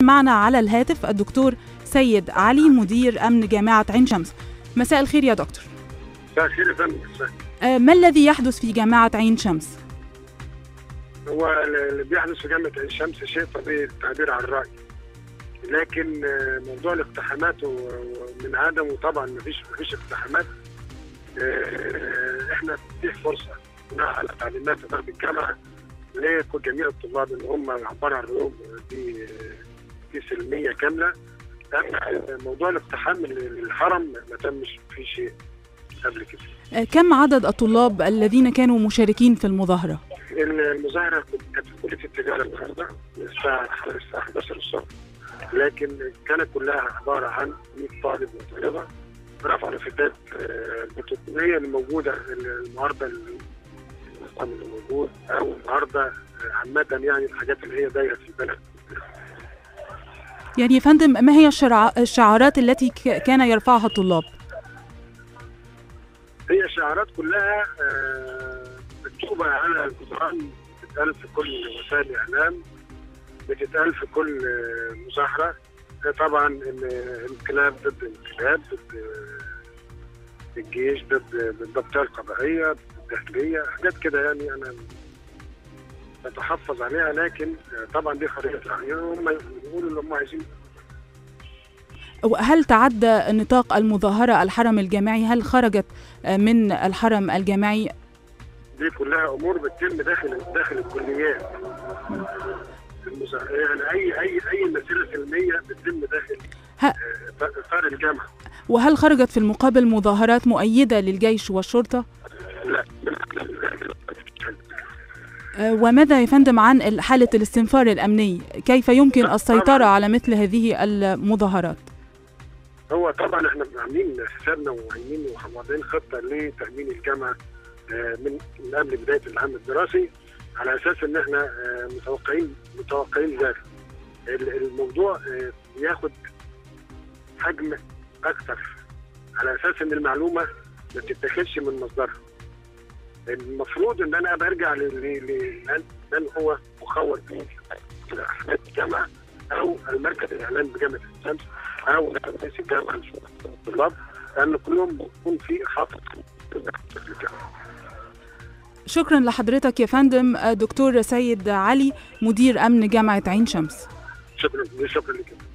معنا على الهاتف الدكتور سيد علي مدير أمن جامعة عين شمس مساء الخير يا دكتور مساء الخير يا فندم آه، ما الذي يحدث في جامعة عين شمس؟ هو اللي بيحدث في جامعه عين شمس شيء طبيعي التعبير عن الراي لكن آه، موضوع الاقتحامات و- ومن عدمه طبعا مفيش مفيش اقتحامات آه، احنا بنتيح فرصه بناء على تعليمات اداره الجامعه لكل جميع الطلاب ان هم يعبروا عن رأيهم دي دي سلميه كامله أما موضوع الاقتحام للحرم ما تمش في شيء قبل كده آه، كم عدد الطلاب الذين كانوا مشاركين في المظاهرة؟ المظاهرة كانت في كلية التجارة النهاردة من الساعة حوالي الساعة 11 الصبح لكن كانت كلها عبارة عن 100 طالب وطالبة رفعوا لافتات آه، البطولية اللي موجودة النهاردة النظام اللي موجود أو النهاردة آه، عامة يعني الحاجات اللي هي دايرة في البلد يعني يا فندم ما هي الشرع- الشعارات التي ك- كان يرفعها الطلاب؟ هي شعارات كلها آه، مكتوبة على الجدران بتتقال في كل وسائل الإعلام بتتقال في كل آه، مظاهرة آه، طبعا ال- الانقلاب ضد الانقلاب ضد آه، الجيش ضد الضبطية القضائية ضد الداخلية حاجات كده يعني أنا بتحفظ عليها لكن آه، طبعا دي حرية الرأي هم يقولوا اللي هم عايزين هل تعدى نطاق المظاهرة الحرم الجامعي؟ هل خرجت آه، من الحرم الجامعي؟ دي كلها امور بتتم داخل داخل الكليات المسا- يعني اي اي اي مسيره سلميه بتتم داخل ه- آه، اطار الجامعه وهل خرجت في المقابل مظاهرات مؤيدة للجيش والشرطة؟ لا آه، وماذا يا فندم عن حالة الاستنفار الأمني؟ كيف يمكن السيطرة على مثل هذه المظاهرات؟ هو طبعا احنا عاملين حسابنا وعاملين وواضعين خطه لتامين الجامعه آه، من من قبل بدايه العام الدراسي على اساس ان احنا آه، متوقعين متوقعين ذلك ال- الموضوع آه، بياخد حجم اكثر على اساس ان المعلومه ما بتتاخدش من مصدرها المفروض ان انا برجع ل- ل- ل- من هو مخول في احداث الجامعه او المركز الاعلامي بجامعه الشمس او رئيس الجامعه الطلاب لان كلهم بيكون في حاطط في الجامعه شكرا لحضرتك يا فندم آه، دكتور سيد علي مدير أمن جامعة عين شمس شكرا شكرا لك